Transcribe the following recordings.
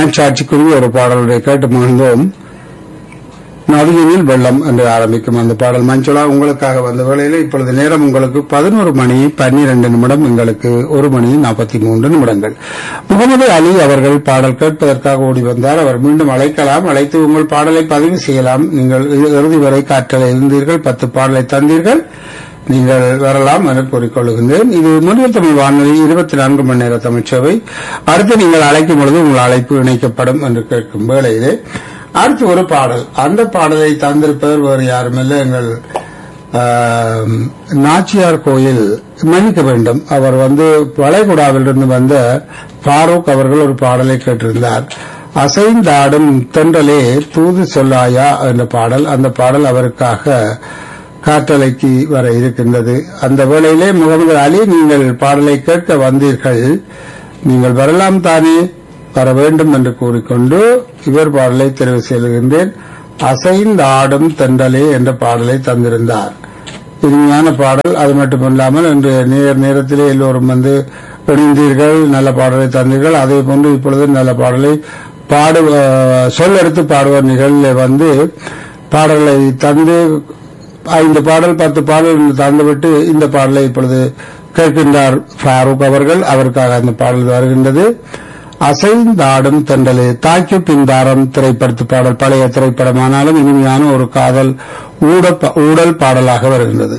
மனச்சாட்சிக்குரிய ஒரு பாடலுடைய கேட்டு மகிழ்ந்தோம் நதியில் வெள்ளம் என்று ஆரம்பிக்கும் அந்த பாடல் மஞ்சுளா உங்களுக்காக வந்த வேளையில் இப்பொழுது நேரம் உங்களுக்கு பதினோரு மணி பன்னிரண்டு நிமிடம் எங்களுக்கு ஒரு மணி நாற்பத்தி மூன்று நிமிடங்கள் முகமது அலி அவர்கள் பாடல் கேட்பதற்காக ஓடி வந்தார் அவர் மீண்டும் அழைக்கலாம் அழைத்து உங்கள் பாடலை பதிவு செய்யலாம் நீங்கள் இறுதி வரை காற்றலை இருந்தீர்கள் பத்து பாடலை தந்தீர்கள் நீங்கள் வரலாம் என கூறிக்கொள்கின்றேன் இது முன்னில் தமிழ் வானொலி இருபத்தி நான்கு மணி நேர தமிழ்ச்சேவை அடுத்து நீங்கள் அழைக்கும் பொழுது உங்கள் அழைப்பு இணைக்கப்படும் என்று கேட்கும் வேளையிலே அடுத்து ஒரு பாடல் அந்த பாடலை தந்திருப்பவர் வேறு யாருமில்லை எங்கள் ஆம், நாச்சியார் கோயில் மன்னிக்க வேண்டும் அவர் வந்து வளைகுடாவிலிருந்து வந்த ஃபாரூக் அவர்கள் ஒரு பாடலை கேட்டிருந்தார் அசைந்தாடும் தென்றலே தூது சொல்லாயா என்ற பாடல் அந்த பாடல் அவருக்காக காற்றலைக்கு வர இருக்கின்றது அந்த வேளையிலே முகமது அலி நீங்கள் பாடலை கேட்க வந்தீர்கள் நீங்கள் வரலாம் தானே வர வேண்டும் என்று கூறிக்கொண்டு இவர் பாடலை தெரிவு செய்கின்றேன் அசைந்தாடும் தென்றலே என்ற பாடலை தந்திருந்தார் இனிமையான பாடல் அது மட்டுமல்லாமல் இன்று நேர் நேரத்திலே எல்லோரும் வந்து இணைந்தீர்கள் நல்ல பாடலை தந்தீர்கள் அதே போன்று இப்பொழுது நல்ல பாடலை பாடு அஹ், சொல்லெடுத்து பாடுவோர் நிகழ்வில் வந்து பாடலை தந்து ஐந்து பாடல் பத்து பாடல் தந்துவிட்டு இந்த பாடலை இப்பொழுது கேட்கின்றார் ஃபாரூக் அவர்கள் அவருக்காக அந்த பாடல் வருகின்றது அசைந்தாடும் தென்றலே தாக்கி பிந்தாரம் திரைப்படத்து பாடல் பழைய திரைப்படமானாலும் இனிமையான ஒரு காதல் ஊட- ஊடல் பாடலாக வருகின்றது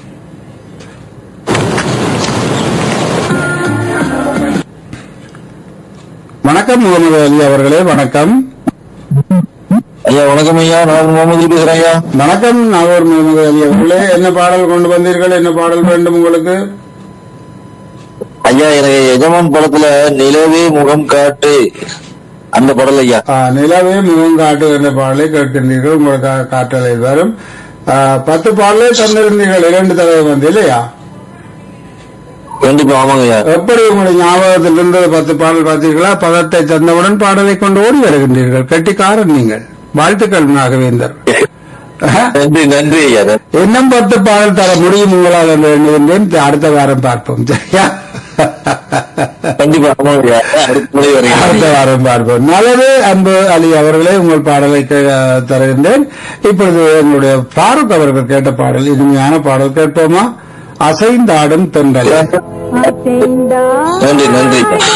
வணக்கம் முகமது அலி அவர்களே வணக்கம் ஐயா வணக்கம் ஐயா நான் முகமது பேசுறேன் ஐயா வணக்கம் நாகூர் முகமது அலி அவர்களே என்ன பாடல் கொண்டு வந்தீர்கள் என்ன பாடல் வேண்டும் உங்களுக்கு ஐயா எனக்கு எஜமான் படத்துல நிலவே முகம் காட்டு அந்த படல் ஐயா ஆ, நிலவே முகம் காட்டு என்ற பாடலை கேட்கின்றீர்கள் உங்களுக்காக காற்றலை வரும் ஆ, பத்து பாடலே தந்திருந்தீர்கள் இரண்டு தடவை வந்து இல்லையா கண்டிப்பா ஆமாங்க ஐயா எப்படி உங்களுடைய ஞாபகத்தில் இருந்தது பத்து பாடல் பார்த்தீர்களா பதத்தை தந்தவுடன் பாடலை கொண்டு ஓடி வருகின்றீர்கள் கெட்டிக்காரன் நீங்கள் வாழ்த்துக்கள் நாகவேந்தர் ஆஹா. நன்றி நன்றி ஐயா நன்றி. இன்னும் பத்து பாடல் தர முடியும் உங்களால் என்று எண்ணுகின்றேன் அடுத்த வாரம் பார்ப்போம் சரியா கண்டிப்பா ஆமாங்க ஐயா அடுத்த முறை அடுத்த வரீங்க வாரம் பார்ப்போம் நல்லது அன்பு அலி அவர்களே உங்கள் பாடலை கே- தருகின்றேன் இப்பொழுது எங்களுடைய ஃபாரூக் அவர்கள் கேட்ட பாடல் இனிமையான பாடல் கேட்போமா அசைந்தாடும் தென்றல் அசைந்தா நன்றி நன்றி